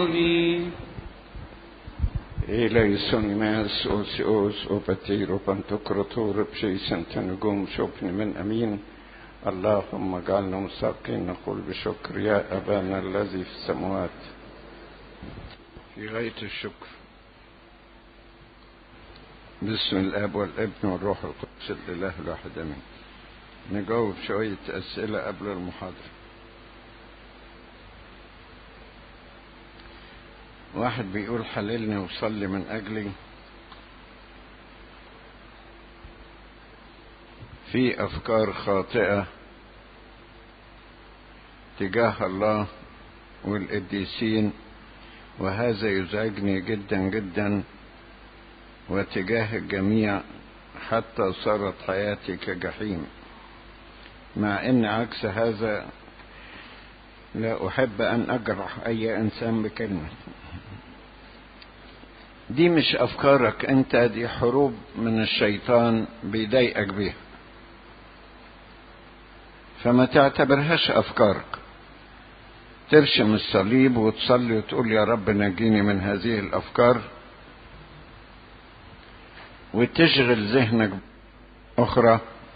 Eleison mes os os وبتير وبنتكرتور بشيء تنقوم شوفني من أمين اللهم اجعلنا مستحقين نقول بشكر يا أبانا الذي في السماوات في غاية الشكر باسم الاب والابن والروح القدس الاله الواحد امين نجاوب شويه اسئله قبل المحاضره واحد بيقول حللني وصلي من اجلي في افكار خاطئه تجاه الله والقديسين وهذا يزعجني جدا جدا وتجاه الجميع حتى صارت حياتي كجحيم مع ان عكس هذا لا احب ان اجرح اي انسان بكلمه دي مش افكارك انت دي حروب من الشيطان بيضايقك بيها فما تعتبرهاش افكارك ترشم الصليب وتصلي وتقول يا رب نجيني من هذه الافكار وتشغل ذهنك أخرى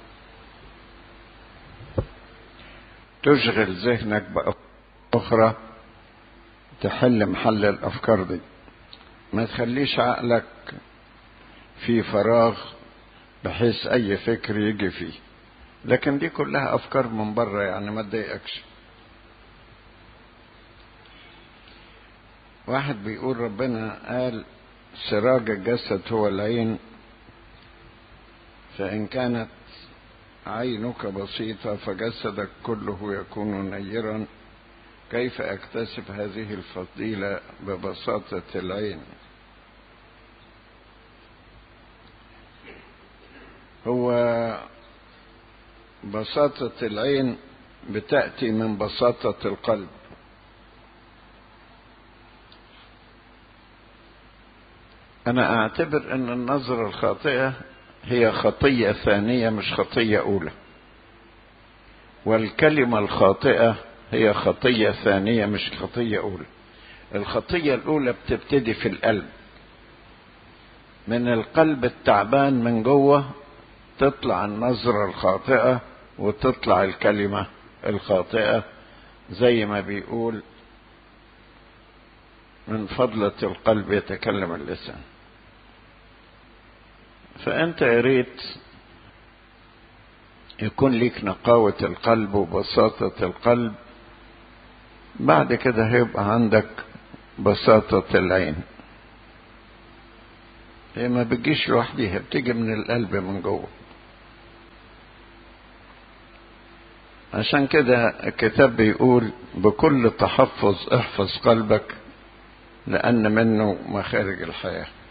تشغل ذهنك بأخرى تحل محل الأفكار دي ما تخليش عقلك في فراغ بحيث أي فكر يجي فيه لكن دي كلها أفكار من بره يعني ما تضايقكش واحد بيقول ربنا قال سراج الجسد هو العين فإن كانت عينك بسيطة فجسدك كله يكون نيرا كيف أكتسب هذه الفضيلة ببساطة العين هو بساطة العين بتأتي من بساطة القلب أنا أعتبر أن النظرة الخاطئة هي خطية ثانية مش خطية أولى والكلمة الخاطئة هي خطية ثانية مش خطية أولى الخطية الأولى بتبتدي في القلب من القلب التعبان من جوه تطلع النظرة الخاطئة وتطلع الكلمة الخاطئة زي ما بيقول من فضلة القلب يتكلم اللسان فأنت يا ريت يكون ليك نقاوة القلب وبساطة القلب بعد كده هيبقى عندك بساطة العين هي ما بتجيش لوحديها بتيجي من القلب من جوه عشان كده الكتاب بيقول بكل تحفظ احفظ قلبك لأن منه مخارج الحياه